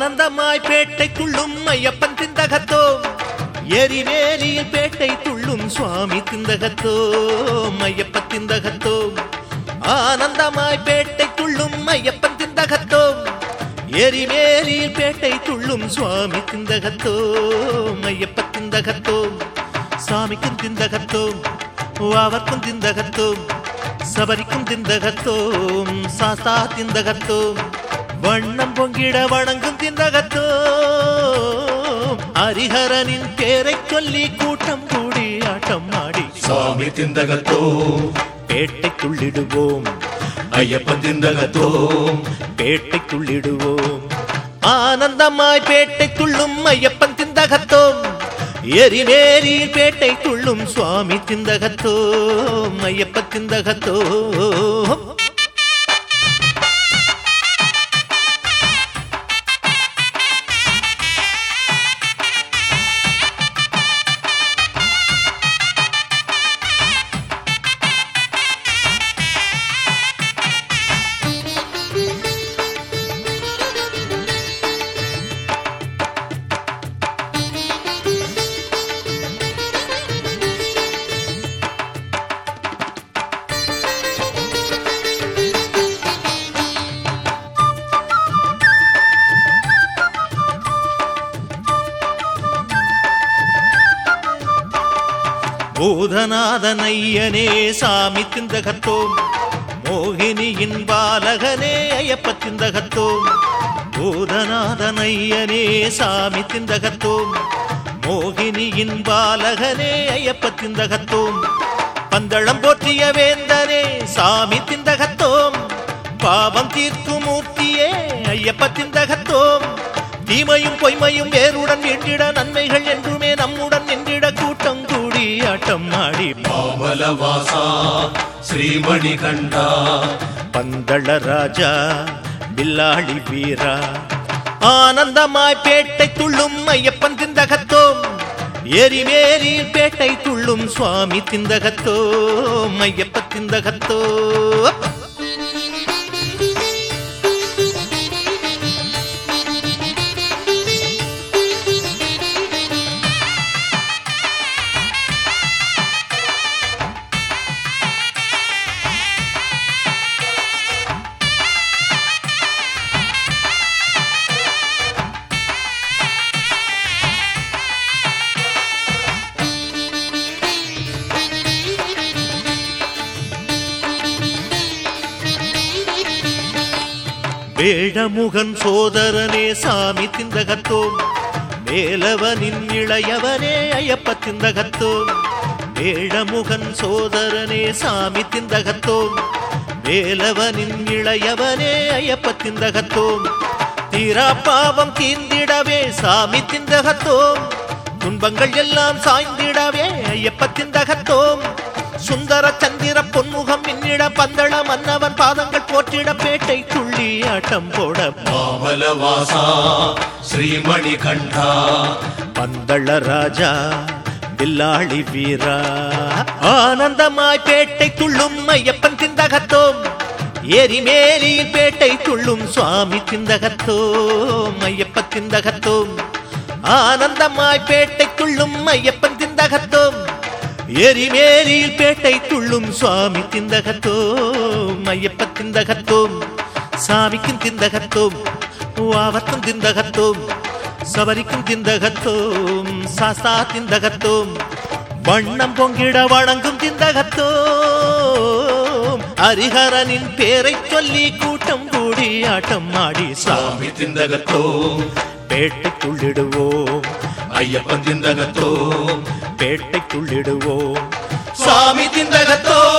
ஆனந்தமாய் பேட்டை துள்ளும் ஐயப்பன் திந்தகத்தோ எரிவேலியில் பேட்டை துள்ளும் சுவாமி திந்தகத்தோ ஐயப்ப திந்தகத்தோ ஆனந்தமாய் பேட்டை துள்ளும் ஐயப்பன் திந்தகத்தோ எரிவேலியில் பேட்டை துள்ளும் சுவாமி திந்தகத்தோ ஐயப்ப திந்தகத்தோ சாமிக்கும் திந்தகத்தோம் அவர்க்கும் திந்தகத்தோம் சபரிக்கும் திந்தகத்தோம் சாஸ்தா திந்தகத்தோம் வண்ணம் பொங்கிட வணங்கும் திந்தகத்தோம் ஹரிஹரனின் பேரை சொல்லி கூட்டம் கூடி ஆட்டம் ஆடி சுவாமி திந்தகத்தோ பேட்டை துள்ளிடுவோம் ஐயப்பன் திந்தகத்தோ பேட்டை துள்ளிடுவோம் ஆனந்தமாய் பேட்டை துள்ளும் ஐயப்பன் திந்தகத்தோம் எரிமேரி பேட்டை துள்ளும் சுவாமி திந்தகத்தோம் ஐயப்ப திந்தகத்தோம் பூதநாதன் ஐயனே சாமி திந்தகத்தோம் மோகினியின் பாலகனே ஐயப்ப திந்தகத்தோம் பூதநாதன் ஐயனே சாமி திந்தகத்தோம் மோகினியின் பாலகனே ஐயப்ப திந்தகத்தோம் பந்தளம் போற்றிய வேந்தனே சாமி திந்தகத்தோம் பாவம் தீர்க்கும் மூர்த்தியே ஐயப்ப திந்தகத்தோம் தீமையும் பொய்மையும் வேறுடன் வேண்டிட நன்மைகள் என்றுமே நம்முடன் நின்றிட கூட்டம் கூடி ஆட்டம் ஆடி மாமலவாசா ஸ்ரீமணி கண்டா பந்தள ராஜா பில்லாளி வீரா ஆனந்தமாய் பேட்டை துள்ளும் ஐயப்பன் திந்தகத்தோம் எரிமேரி பேட்டை துள்ளும் சுவாமி திந்தகத்தோம் ஐயப்ப திந்தகத்தோ வேடமுகன் சோதரனே சாமி திந்தகத்தோம் வேலவனின் இளையவனே ஐயப்ப திந்தகத்தோம் வேடமுகன் சோதரனே சாமி திந்தகத்தோம் வேலவனின் இளையவனே ஐயப்ப திந்தகத்தோம் தீரா பாவம் தீர்ந்திடவே சாமி திந்தகத்தோம் துன்பங்கள் எல்லாம் சாய்ந்திடவே ஐயப்ப திந்தகத்தோம் சுந்தர சந்திர பொன்முகம் மின்னிட பந்தள மன்னவன் பாதங்கள் போற்றிட பேட்டை துள்ளி ஆட்டம் போட மாமலவாசா ஸ்ரீமணி கண்டா பந்தள ராஜா பில்லாளி வீரா ஆனந்தமாய் பேட்டை துள்ளும் ஐயப்பன் திந்தகத்தோம் எரிமேலியில் பேட்டை துள்ளும் சுவாமி திந்தகத்தோம் ஐயப்ப திந்தகத்தோம் ஆனந்தமாய் பேட்டை துள்ளும் ஐயப்பன் திந்தகத்தோம் எரிமேலியில் பேட்டை துள்ளும் சுவாமி திந்தகத்தோம் ஐயப்ப திந்தகத்தோம் சாமிக்கும் திந்தகத்தோம் வாவத்தும் திந்தகத்தோம் சபரிக்கும் திந்தகத்தோம் சாஸ்தா திந்தகத்தோம் வண்ணம் பொங்கிட வணங்கும் திந்தகத்தோம் ஹரிஹரனின் பேரை சொல்லி கூட்டம் கூடி ஆட்டம் ஆடி சாமி சுவாமி திந்தகத்தோ பேட்டை துள்ளிடுவோம் ஐயப்பன் திந்தகத்தோ பேட்டை துள்ளிடுவோம் சுவாமி திந்தகத்தோ